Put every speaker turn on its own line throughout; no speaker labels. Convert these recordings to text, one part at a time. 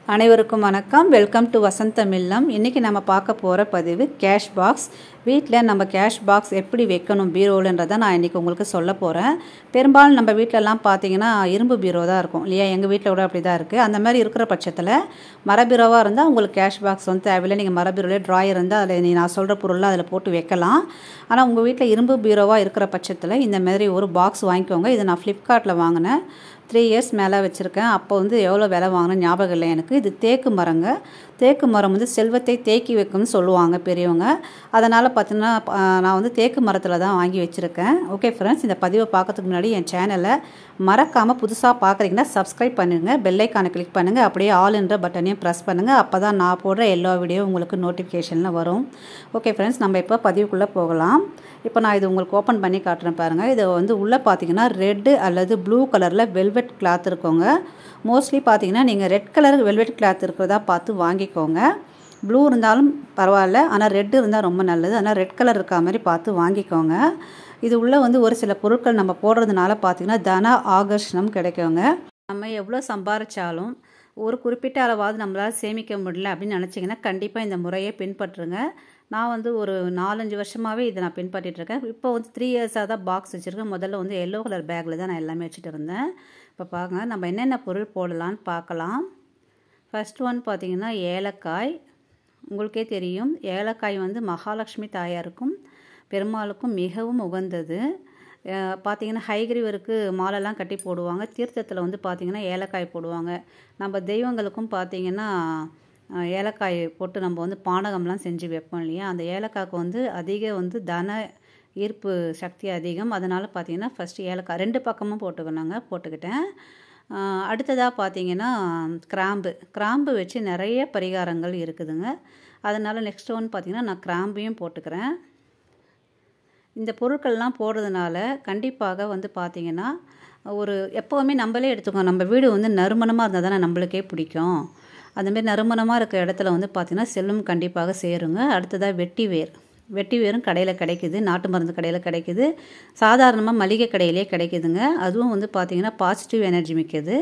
அனைவருக்கும் வணக்கம் welcome to வசந்தம் இல்லம் இன்றைக்கி நம்ம பார்க்க போகிற பதிவு கேஷ் பாக்ஸ் வீட்டில் நம்ம கேஷ் பாக்ஸ் எப்படி வைக்கணும் பீரோலன்றதை நான் இன்றைக்கி உங்களுக்கு சொல்ல போகிறேன் பெரும்பாலும் நம்ம வீட்டிலலாம் பார்த்தீங்கன்னா இரும்பு பீரோ தான் இருக்கும் இல்லையா எங்கள் வீட்டில் கூட அப்படி தான் இருக்குது அந்த மாதிரி இருக்கிற பட்சத்தில் மர பீரோவாக இருந்தால் உங்களுக்கு கேஷ் பாக்ஸ் வந்து தேவையில்லை நீங்கள் மர பீரோலே ட்ராயர் இருந்தால் அதில் நீ நான் சொல்கிற பொருள்லாம் அதில் போட்டு வைக்கலாம் ஆனால் உங்கள் வீட்டில் இரும்பு பீரோவாக இருக்கிற பட்சத்தில் இந்த மாதிரி ஒரு பாக்ஸ் வாங்கிக்கோங்க இதை நான் ஃப்ளிப்கார்ட்டில் வாங்கினேன் த்ரீ இயர்ஸ் மேலே வச்சுருக்கேன் அப்போ வந்து எவ்வளோ விலை வாங்கினேன் ஞாபகம் இல்லை எனக்கு இது தேக்கு மரங்க தேக்கு மரம் வந்து செல்வத்தை தேக்கி வைக்கும்னு சொல்லுவாங்க பெரியவங்க அதனால் பார்த்தீங்கன்னா நான் வந்து தேக்கு மரத்தில் தான் வாங்கி வச்சுருக்கேன் ஓகே ஃப்ரெண்ட்ஸ் இந்த பதிவை பார்க்கறதுக்கு முன்னாடி என் சேனலை மறக்காமல் புதுசாக பார்க்குறீங்கன்னா சப்ஸ்கிரைப் பண்ணுங்கள் பெல்லைக்கானை கிளிக் பண்ணுங்கள் அப்படியே ஆல் என்ற பட்டனையும் ப்ரெஸ் பண்ணுங்கள் அப்போ தான் நான் போடுற எல்லா வீடியோ உங்களுக்கு நோட்டிஃபிகேஷனில் வரும் ஓகே ஃப்ரெண்ட்ஸ் நம்ம இப்போ பதிவுக்குள்ளே போகலாம் இப்போ நான் இது உங்களுக்கு ஓப்பன் பண்ணி காட்டுறேன் பாருங்கள் இது வந்து உள்ளே பார்த்தீங்கன்னா ரெட்டு அல்லது ப்ளூ கலரில் வெல்வெட் கிளாத் இருக்கோங்க மோஸ்ட்லி பார்த்தீங்கன்னா நீங்கள் ரெட் கலர் வெல்வெட் கிளாத் இருக்கிறதா பார்த்து வாங்கிக்கோங்க ப்ளூ இருந்தாலும் பரவாயில்ல ஆனால் ரெட்டு இருந்தால் ரொம்ப நல்லது ஆனால் ரெட் கலர் இருக்க மாதிரி பார்த்து வாங்கிக்கோங்க இது உள்ளே வந்து ஒரு சில பொருட்கள் நம்ம போடுறதுனால பார்த்திங்கன்னா தன ஆகர்ஷணம் கிடைக்குங்க நம்ம எவ்வளோ சம்பாரித்தாலும் ஒரு குறிப்பிட்ட அளவாவது நம்மளால் சேமிக்க முடியல அப்படின்னு நினச்சிங்கன்னா கண்டிப்பாக இந்த முறையை பின்பற்றுங்க நான் வந்து ஒரு நாலஞ்சு வருஷமாகவே இதை நான் பின்பற்றிட்டுருக்கேன் இப்போ வந்து த்ரீ இயர்ஸாக தான் பாக்ஸ் வச்சுருக்கேன் முதல்ல வந்து எல்லோ கலர் பேக்கில் தான் நான் எல்லாமே வச்சுட்டு இருந்தேன் இப்போ பாருங்க நம்ம என்னென்ன பொருள் போடலான்னு பார்க்கலாம் ஃபஸ்ட் ஒன் பார்த்திங்கன்னா ஏலக்காய் உங்களுக்கே தெரியும் ஏலக்காய் வந்து மகாலட்சுமி தாயாருக்கும் பெருமாளுக்கும் மிகவும் உகந்தது பார்த்திங்கன்னா ஹைகிரிவருக்கு மாலைலாம் கட்டி போடுவாங்க தீர்த்தத்தில் வந்து பார்த்திங்கன்னா ஏலக்காய் போடுவாங்க நம்ம தெய்வங்களுக்கும் பார்த்திங்கன்னா ஏலக்காய் போட்டு நம்ம வந்து பானகம்லாம் செஞ்சு வைப்போம் இல்லையா அந்த ஏலக்காய்க்கு வந்து அதிக வந்து தன ஈர்ப்பு சக்தி அதிகம் அதனால் பார்த்திங்கன்னா ஃபஸ்ட்டு ஏலக்காய் ரெண்டு பக்கமும் போட்டுக்கணுங்க போட்டுக்கிட்டேன் அடுத்ததாக பார்த்தீங்கன்னா கிராம்பு கிராம்பு வச்சு நிறைய பரிகாரங்கள் இருக்குதுங்க அதனால் நெக்ஸ்ட் ஒன் பார்த்திங்கன்னா நான் கிராம்பையும் போட்டுக்கிறேன் இந்த பொருட்கள்லாம் போடுறதுனால கண்டிப்பாக வந்து பார்த்திங்கன்னா ஒரு எப்போவுமே நம்மளே எடுத்துக்கோங்க நம்ம வீடு வந்து நறுமணமாக இருந்தால் தானே நம்மளுக்கே பிடிக்கும் அந்தமாரி நறுமணமாக இருக்கிற இடத்துல வந்து பார்த்திங்கன்னா செல்லும் கண்டிப்பாக சேருங்க அடுத்ததாக வெட்டி வேர் வெட்டி வேரும் கடையில் கிடைக்குது நாட்டு மருந்து கடையில் கிடைக்குது சாதாரணமாக மளிகை கடையிலே கிடைக்குதுங்க அதுவும் வந்து பார்த்திங்கன்னா பாசிட்டிவ் எனர்ஜி மிக்கது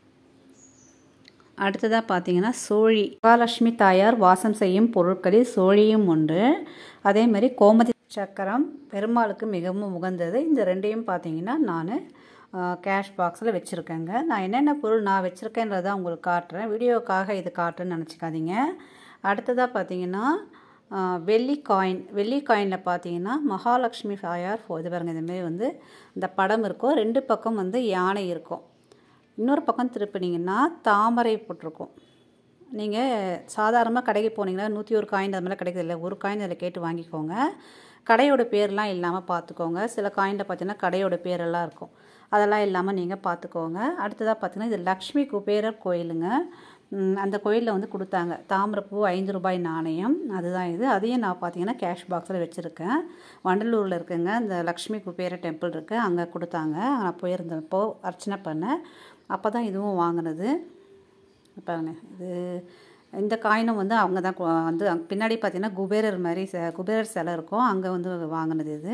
அடுத்ததாக பார்த்தீங்கன்னா சோழி மகாலட்சுமி தாயார் வாசம் செய்யும் பொருட்களில் சோழியும் ஒன்று அதே மாதிரி கோமதி சக்கரம் பெருமாளுக்கு மிகவும் உகந்தது இந்த ரெண்டையும் பார்த்தீங்கன்னா நான் கேஷ் பாக்ஸில் வச்சுருக்கேங்க நான் என்னென்ன பொருள் நான் வச்சுருக்கேன்றதை உங்களுக்கு காட்டுறேன் வீடியோக்காக இது காட்டுறேன்னு நினச்சிக்காதீங்க அடுத்ததாக பார்த்தீங்கன்னா வெள்ளி காயின் வெள்ளி காயினில் பார்த்தீங்கன்னா மகாலட்சுமி தாயார் இது பாருங்க இதுமாரி வந்து இந்த படம் இருக்கும் ரெண்டு பக்கம் வந்து யானை இருக்கும் இன்னொரு பக்கம் திருப்பினீங்கன்னா தாமரை போட்டிருக்கும் நீங்கள் சாதாரணமாக கடைக்கு போனீங்கன்னா நூற்றி ஒரு காயின் அது மாதிரிலாம் கிடைக்கிறது இல்லை ஒரு காயின் அதில் கேட்டு வாங்கிக்கோங்க கடையோட பேர்லாம் இல்லாமல் பார்த்துக்கோங்க சில காயினில் பார்த்தீங்கன்னா கடையோட பேரெல்லாம் இருக்கும் அதெல்லாம் இல்லாமல் நீங்கள் பார்த்துக்கோங்க அடுத்ததாக பார்த்தீங்கன்னா இது லக்ஷ்மி குபேரர் கோயிலுங்க அந்த கோயிலில் வந்து கொடுத்தாங்க தாமிரப்பூ ஐந்து ரூபாய் நாணயம் அதுதான் இது அதையும் நான் பார்த்தீங்கன்னா கேஷ் பாக்ஸில் வச்சுருக்கேன் வண்டலூரில் இருக்குங்க இந்த லக்ஷ்மி குபேர டெம்பிள் இருக்குது அங்கே கொடுத்தாங்க நான் போயிருந்தப்போ அர்ச்சனை பண்ணேன் அப்போ தான் இதுவும் வாங்கினது பாருங்க இது இந்த காயினும் வந்து அவங்க தான் வந்து பின்னாடி பார்த்தீங்கன்னா குபேரர் மாதிரி குபேரர் சிலை இருக்கும் அங்கே வந்து வாங்கினது இது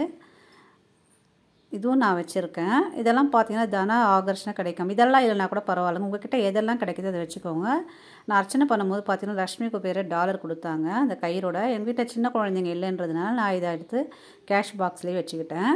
இதுவும் நான் வச்சுருக்கேன் இதெல்லாம் பார்த்தீங்கன்னா தன ஆகர்ஷணம் கிடைக்கும் இதெல்லாம் இல்லைனா கூட பரவாயில்லைங்க உங்ககிட்ட எதெல்லாம் கிடைக்குது அதை வச்சுக்கோங்க நான் அர்ச்சனை பண்ணும்போது பார்த்தீங்கன்னா லக்ஷ்மி குபேர டாலர் கொடுத்தாங்க அந்த கயிறோட எங்கள் வீட்டில் சின்ன குழந்தைங்க இல்லைன்றதுனால நான் இதை எடுத்து கேஷ் பாக்ஸ்லேயே வச்சுக்கிட்டேன்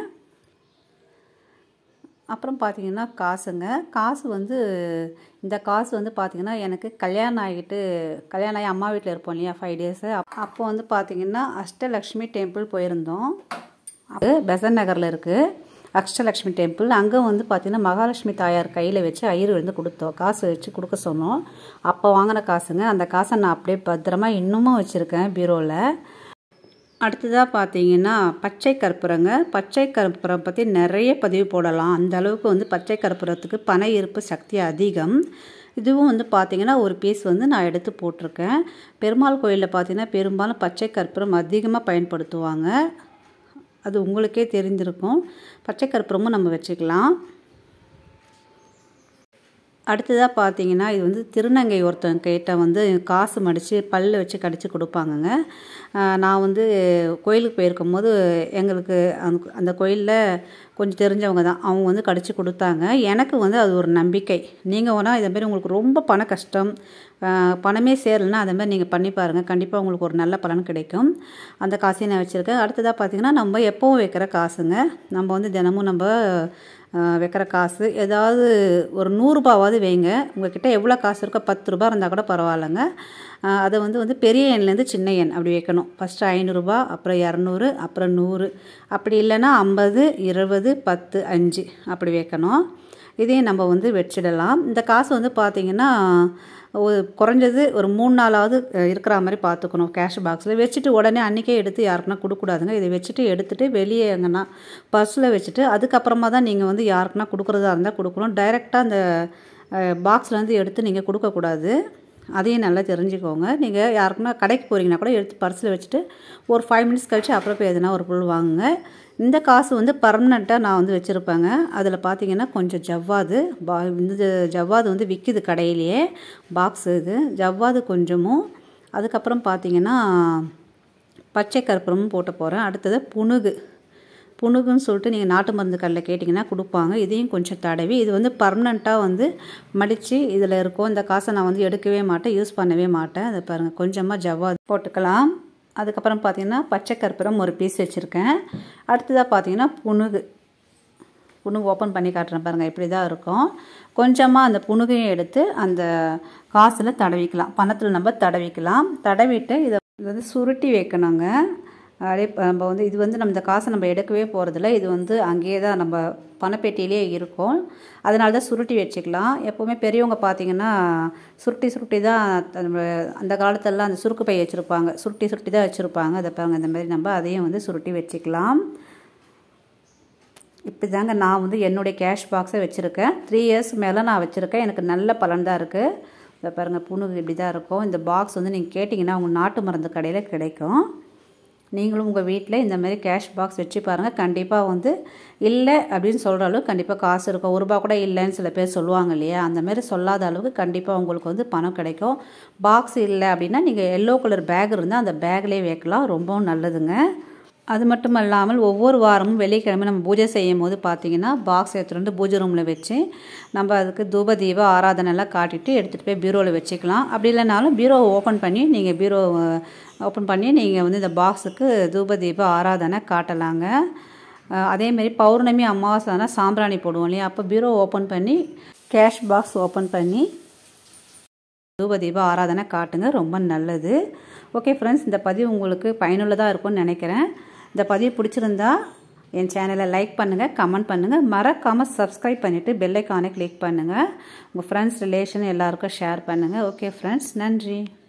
அப்புறம் பார்த்தீங்கன்னா காசுங்க காசு வந்து இந்த காசு வந்து பார்த்திங்கன்னா எனக்கு கல்யாணம் ஆகிட்டு கல்யாணம் ஆகி அம்மா வீட்டில் இருப்போம் இல்லையா ஃபைவ் டேஸு அப்போ வந்து பார்த்திங்கன்னா அஷ்டலக்ஷ்மி டெம்பிள் போயிருந்தோம் அது பெசன் நகரில் இருக்குது அஷ்டலக்ஷ்மி டெம்பிள் அங்கே வந்து பார்த்திங்கன்னா மகாலட்சுமி தாயார் கையில் வச்சு ஐயர் வந்து கொடுத்தோம் காசு வச்சு கொடுக்க சொன்னோம் அப்போ வாங்கின காசுங்க அந்த காசை நான் அப்படியே பத்திரமா இன்னமும் வச்சுருக்கேன் பீரோவில் அடுத்ததாக பார்த்தீங்கன்னா பச்சை கற்பூரங்க பச்சை கற்பூரம் பற்றி நிறைய பதிவு போடலாம் அந்த அளவுக்கு வந்து பச்சை கற்பூரத்துக்கு பண ஈர்ப்பு சக்தி அதிகம் இதுவும் வந்து பார்த்திங்கன்னா ஒரு பீஸ் வந்து நான் எடுத்து போட்டிருக்கேன் பெருமாள் கோயிலில் பார்த்திங்கன்னா பெரும்பாலும் பச்சை கற்பூரம் அதிகமாக பயன்படுத்துவாங்க அது உங்களுக்கே தெரிஞ்சிருக்கும் பச்சை கற்பூரமும் நம்ம வச்சுக்கலாம் அடுத்ததாக பார்த்தீங்கன்னா இது வந்து திருநங்கை ஒருத்தவங்க கிட்ட வந்து காசு மடித்து பல்ல வச்சு கடிச்சு கொடுப்பாங்கங்க ஆஹ் நான் வந்து கோயிலுக்கு போயிருக்கும் போது எங்களுக்கு அந்த அந்த கோயிலில் கொஞ்சம் தெரிஞ்சவங்க தான் அவங்க வந்து கடிச்சு கொடுத்தாங்க எனக்கு வந்து அது ஒரு நம்பிக்கை நீங்கள் வேணால் இதே மாதிரி உங்களுக்கு ரொம்ப பண கஷ்டம் ஆஹ் பணமே சேரலைன்னா அதே மாதிரி நீங்கள் பண்ணி பாருங்கள் கண்டிப்பாக உங்களுக்கு ஒரு நல்ல பலன் கிடைக்கும் அந்த காசையும் நான் வச்சுருக்கேன் அடுத்ததாக பார்த்தீங்கன்னா நம்ம எப்போவும் வைக்கிற காசுங்க நம்ம வந்து தினமும் நம்ம ஆஹ் வைக்கிற காசு ஏதாவது ஒரு நூறுரூபாவாவது வைங்க உங்ககிட்ட எவ்வளோ காசு இருக்கோ பத்து ரூபா இருந்தால் கூட பரவாயில்லைங்க ஆஹ் அதை வந்து வந்து பெரிய எண்லேருந்து சின்ன எண் அப்படி வைக்கணும் ஃபஸ்ட்டு ஐநூறுரூபா அப்புறம் இரநூறு அப்புறம் நூறு அப்படி இல்லைன்னா ஐம்பது இருபது பத்து அஞ்சு அப்படி வைக்கணும் இதையும் நம்ம வந்து வச்சிடலாம் இந்த காசு வந்து பார்த்திங்கன்னா ஒரு குறைஞ்சது ஒரு மூணு நாளாவது அஹ், இருக்கிற மாதிரி பார்த்துக்கணும் கேஷ் பாக்ஸில் வச்சுட்டு உடனே அன்றைக்கே எடுத்து யாருக்குன்னா கொடுக்கூடாதுங்க இதை வச்சுட்டு எடுத்துகிட்டு வெளியே எங்கன்னா பர்ஸில் வச்சுட்டு அதுக்கப்புறமா தான் நீங்கள் வந்து யாருக்குன்னா கொடுக்குறதா இருந்தால் கொடுக்கணும் டைரெக்டாக அந்த பாக்ஸ்லேருந்து எடுத்து நீங்கள் கொடுக்கக்கூடாது அதையும் நல்லா தெரிஞ்சுக்கோங்க நீங்கள் யாருக்குன்னா கடைக்கு போகிறீங்கன்னா கூட எடுத்து பர்ஸில் வச்சுட்டு ஒரு ஃபைவ் மினிட்ஸ் கழிச்சு அப்புறம் போய் எதுனா ஒரு பொருள் வாங்குங்க இந்த காசு வந்து பர்மனெண்ட்டாக நான் வந்து வச்சுருப்பேங்க அதில் பார்த்தீங்கன்னா கொஞ்சம் ஜவ்வாது பா இந்த ஜவ்வாது வந்து விற்கிது கடையிலேயே பாக்ஸ் இது ஜவ்வாது கொஞ்சமும் அதுக்கப்புறம் பார்த்தீங்கன்னா பச்சை கற்பூரமும் போட்டு போகிறேன் அடுத்தது புனுகு புணுகுன்னு சொல்லிட்டு நீங்கள் நாட்டு மருந்து கடையில் கேட்டிங்கன்னா கொடுப்பாங்க இதையும் கொஞ்சம் தடவி இது வந்து பர்மனெண்ட்டாக வந்து மடித்து இதில் இருக்கும் இந்த காசை நான் வந்து எடுக்கவே மாட்டேன் யூஸ் பண்ணவே மாட்டேன் அதை பாருங்கள் கொஞ்சமாக ஜவ்வாது போட்டுக்கலாம் அதுக்கப்புறம் பார்த்தீங்கன்னா பச்சை கற்பூரம் ஒரு பீஸ் வச்சுருக்கேன் அடுத்ததாக பார்த்தீங்கன்னா புணுகு புணுகு ஓப்பன் பண்ணி காட்டுறேன் பாருங்கள் இப்படி தான் இருக்கும் கொஞ்சமாக அந்த புணுகையும் எடுத்து அந்த காசில் தடவிக்கலாம் பணத்தில் நம்ம தடவிக்கலாம் தடவிட்டு இதை இது வந்து சுருட்டி வைக்கணுங்க அப்படியே ப- நம்ம வந்து இது வந்து நம்ம இந்த காசை நம்ம எடுக்கவே போகிறதில்ல இது வந்து அங்கேயே தான் நம்ம பணப்பெட்டியிலே இருக்கும் அதனால தான் சுருட்டி வச்சுக்கலாம் எப்போவுமே பெரியவங்க பார்த்தீங்கன்னா சுருட்டி சுருட்டி தான் நம்ம அந்த காலத்துலலாம் அந்த சுருக்கு பை வச்சுருப்பாங்க சுருட்டி சுருட்டி தான் வச்சுருப்பாங்க அதை பாருங்க இந்த மாதிரி நம்ம அதையும் வந்து சுருட்டி வச்சுக்கலாம் இப்படி தாங்க நான் வந்து என்னுடைய கேஷ் பாக்ஸை வச்சுருக்கேன் த்ரீ இயர்ஸ் மேலே நான் வச்சுருக்கேன் எனக்கு நல்ல பலன் தான் இருக்குது இதை பாருங்கள் புணுகு இப்படி தான் இருக்கும் இந்த பாக்ஸ் வந்து நீங்கள் கேட்டிங்கன்னா உங்கள் நாட்டு மருந்து கடையில் கிடைக்கும் நீங்களும் உங்கள் வீட்டில் இந்த மாதிரி கேஷ் பாக்ஸ் வச்சு பாருங்கள் கண்டிப்பாக வந்து இல்லை அப்படின்னு சொல்கிற அளவுக்கு கண்டிப்பாக காசு இருக்கும் ஒரு ரூபா கூட இல்லைன்னு சில பேர் சொல்லுவாங்க இல்லையா அந்த மாதிரி சொல்லாத அளவுக்கு கண்டிப்பாக உங்களுக்கு வந்து பணம் கிடைக்கும் பாக்ஸ் இல்லை அப்படின்னா நீங்கள் எல்லோ கலர் பேக் இருந்தால் அந்த பேக்லேயே வைக்கலாம் ரொம்பவும் நல்லதுங்க அது மட்டும் இல்லாமல் ஒவ்வொரு வாரமும் வெள்ளிக்கிழமை நம்ம பூஜை செய்யும் போது பார்த்தீங்கன்னா பாக்ஸ் எடுத்துகிட்டு வந்து பூஜை ரூமில் வச்சு நம்ம அதுக்கு தூப தீப ஆராதனைலாம் காட்டிட்டு எடுத்துகிட்டு போய் பீரோவில் வச்சுக்கலாம் அப்படி இல்லைனாலும் பீரோவை ஓப்பன் பண்ணி நீங்கள் பீரோ ஓப்பன் பண்ணி நீங்கள் வந்து இந்த பாக்ஸுக்கு தூப தீப ஆராதனை காட்டலாங்க அஹ் அதேமாரி பௌர்ணமி அமாவாசைனா சாம்பிராணி போடுவோம் இல்லையா அப்போ பீரோ ஓப்பன் பண்ணி கேஷ் பாக்ஸ் ஓப்பன் பண்ணி தூப தீப ஆராதனை காட்டுங்க ரொம்ப நல்லது ஓகே ஃப்ரெண்ட்ஸ் இந்த பதிவு உங்களுக்கு பயனுள்ளதாக இருக்கும்னு நினைக்கிறேன் இந்த பதிவு பிடிச்சிருந்தா என் சேனலை லைக் பண்ணுங்கள் கமெண்ட் பண்ணுங்கள் மறக்காமல் சப்ஸ்கிரைப் பண்ணிவிட்டு பெல்லைக்கானை கிளிக் பண்ணுங்கள் உங்கள் ஃப்ரெண்ட்ஸ் ரிலேஷன் எல்லாருக்கும் ஷேர் பண்ணுங்கள் ஓகே ஃப்ரெண்ட்ஸ் நன்றி